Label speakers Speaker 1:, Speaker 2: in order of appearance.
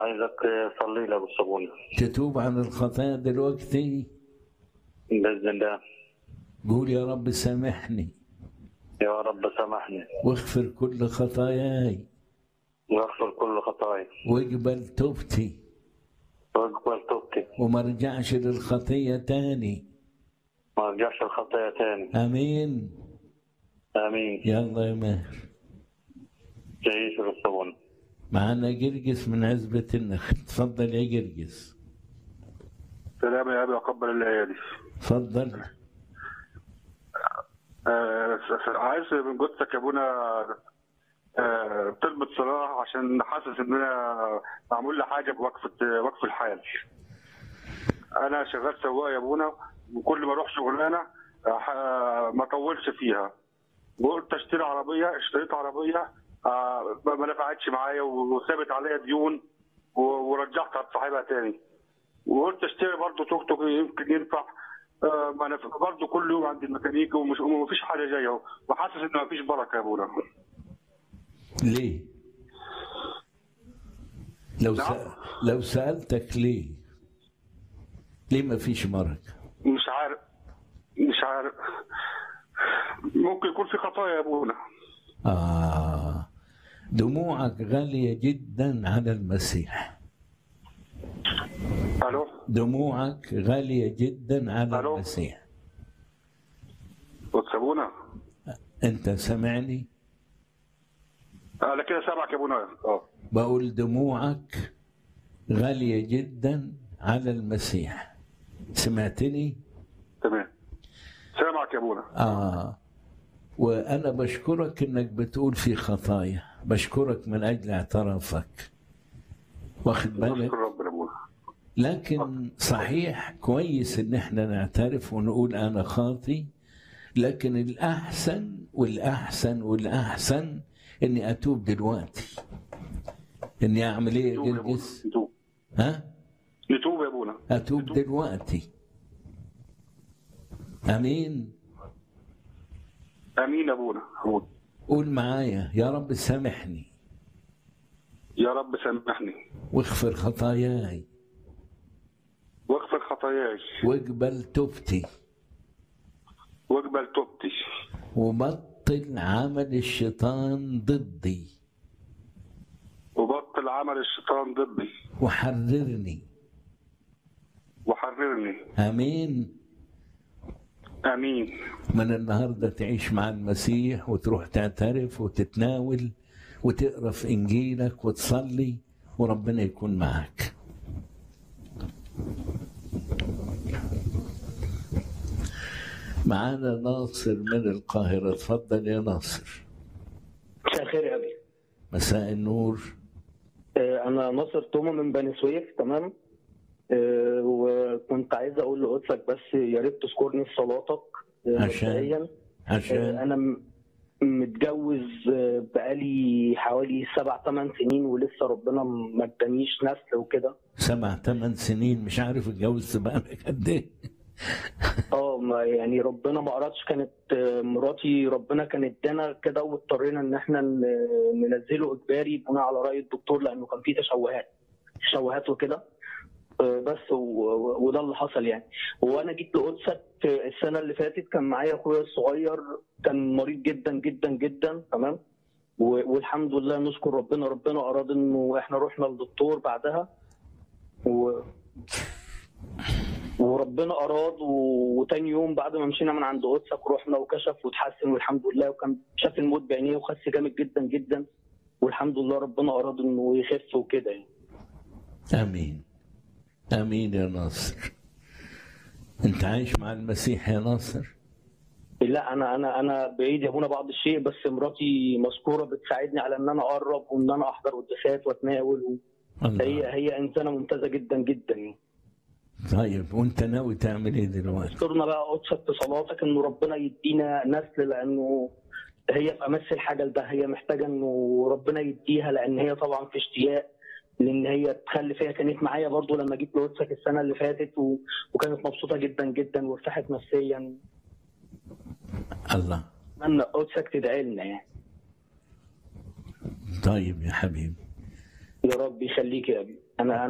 Speaker 1: عايزك تصلي لي ابو الصابون
Speaker 2: تتوب عن الخطايا دلوقتي
Speaker 1: باذن الله
Speaker 2: قول يا رب سامحني
Speaker 1: يا رب سامحني
Speaker 2: واغفر كل خطاياي
Speaker 1: واغفر كل خطاياي
Speaker 2: واقبل توبتي
Speaker 1: واقبل توبتي
Speaker 2: وما ارجعش للخطية تاني
Speaker 1: ما ارجعش الخطايا تاني
Speaker 2: امين
Speaker 1: امين
Speaker 2: يلا يا ماهر
Speaker 1: تعيش ابو الصابون
Speaker 2: معانا جرجس من عزبة النخل تفضل يا جرجس
Speaker 3: سلام يا ابي اقبل الليالي
Speaker 2: تفضل
Speaker 3: آه عايز من جثتك يا ابونا آه طلبة صلاح عشان حاسس ان انا معمول لي حاجه بوقفه وقف الحال انا شغال سواق يا ابونا وكل ما اروح شغلانه آه ما اطولش فيها وقلت اشتري عربيه اشتريت عربيه آه ما نفعتش معايا وثابت عليا ديون و- ورجعتها لصاحبها تاني وقلت اشتري برضه توك توك يمكن ينفع آه ما انا برضه كل يوم عند الميكانيكي ومش ومفيش حاجه جايه اهو وحاسس ان مفيش بركه يا ابونا
Speaker 2: ليه لو
Speaker 3: نعم.
Speaker 2: سأ... لو سألتك ليه ليه ما فيش بركة
Speaker 3: مش عارف مش عارف ممكن يكون في خطايا يا ابونا
Speaker 2: آه دموعك غالية جدا على المسيح
Speaker 3: الو
Speaker 2: دموعك غالية جدا على
Speaker 3: ألو؟
Speaker 2: المسيح
Speaker 3: بص يا ابونا
Speaker 2: انت سمعني
Speaker 3: انا كده سامعك يا ابونا اه
Speaker 2: بقول دموعك غالية جدا على المسيح سمعتني
Speaker 3: تمام سامعك يا ابونا
Speaker 2: آه وأنا بشكرك إنك بتقول في خطايا بشكرك من أجل اعترافك واخد بالك
Speaker 3: اشكر ربنا يا ابونا
Speaker 2: لكن صحيح كويس إن إحنا نعترف ونقول أنا خاطي لكن الأحسن والأحسن والأحسن إني أتوب دلوقتي إني أعمل إيه يا
Speaker 3: نتوب يا ابونا
Speaker 2: جرجس؟
Speaker 3: نتوب
Speaker 2: ها؟
Speaker 3: نتوب يا ابونا
Speaker 2: أتوب دلوقتي أمين
Speaker 3: امين يا ابونا أبونا.
Speaker 2: قول معايا يا رب سامحني
Speaker 3: يا رب سامحني
Speaker 2: واغفر خطاياي
Speaker 3: واغفر خطاياي
Speaker 2: واقبل توبتي
Speaker 3: واقبل توبتي
Speaker 2: وبطل عمل الشيطان ضدي
Speaker 3: وبطل عمل الشيطان ضدي
Speaker 2: وحررني
Speaker 3: وحررني
Speaker 2: امين
Speaker 3: امين
Speaker 2: من النهارده تعيش مع المسيح وتروح تعترف وتتناول وتقرا في انجيلك وتصلي وربنا يكون معك معانا ناصر من القاهرة اتفضل يا ناصر
Speaker 4: مساء الخير يا ابي
Speaker 2: مساء النور
Speaker 4: آه، انا ناصر توما من بني سويف تمام آه، وكنت عايز اقول لقدسك بس يا ريت تذكرني في صلاتك آه،
Speaker 2: عشان؟
Speaker 4: مبدئياً. آه،
Speaker 2: عشان
Speaker 4: انا م- متجوز آه، بقالي حوالي سبع ثمان سنين ولسه ربنا ما ادانيش نسل وكده
Speaker 2: سبع ثمان سنين مش عارف اتجوزت بقالك قد ايه
Speaker 4: اه ما يعني ربنا ما ارادش كانت آه، مراتي ربنا كان ادانا كده واضطرينا ان احنا ن- ننزله اجباري بناء على راي الدكتور لانه كان فيه تشوهات تشوهات وكده آه، بس و- و- وده اللي حصل يعني وانا جيت لقدسك السنه اللي فاتت كان معايا اخويا الصغير كان مريض جدا جدا جدا تمام و- والحمد لله نشكر ربنا ربنا اراد انه احنا رحنا للدكتور بعدها و... وربنا اراد و- وتاني يوم بعد ما مشينا من عند قدسك رحنا وكشف وتحسن والحمد لله وكان شاف الموت بعينيه وخس جامد جدا جدا والحمد لله ربنا اراد انه يخف وكده يعني
Speaker 2: امين امين يا ناصر انت عايش مع المسيح يا ناصر
Speaker 4: لا انا انا انا بعيد يا ابونا بعض الشيء بس مراتي مذكوره بتساعدني على ان انا اقرب وان انا احضر قداسات واتناول و-
Speaker 2: الله.
Speaker 4: هي هي انسانه ممتازه جدا جدا يعني
Speaker 2: طيب وانت ناوي تعمل ايه دلوقتي
Speaker 4: اذكرنا بقى قدسك في صلاتك انه ربنا يدينا نسل لانه هي في امس الحاجه لده هي محتاجه انه ربنا يديها لان هي طبعا في اشتياق لان هي تخلف هي كانت معايا برضو لما جيت لقدسك السنه اللي فاتت و... وكانت مبسوطه جدا جدا وارتاحت نفسيا
Speaker 2: الله
Speaker 4: اتمنى قدسك تدعي لنا يعني
Speaker 2: طيب يا حبيبي
Speaker 4: يا رب يخليك يا ابي انا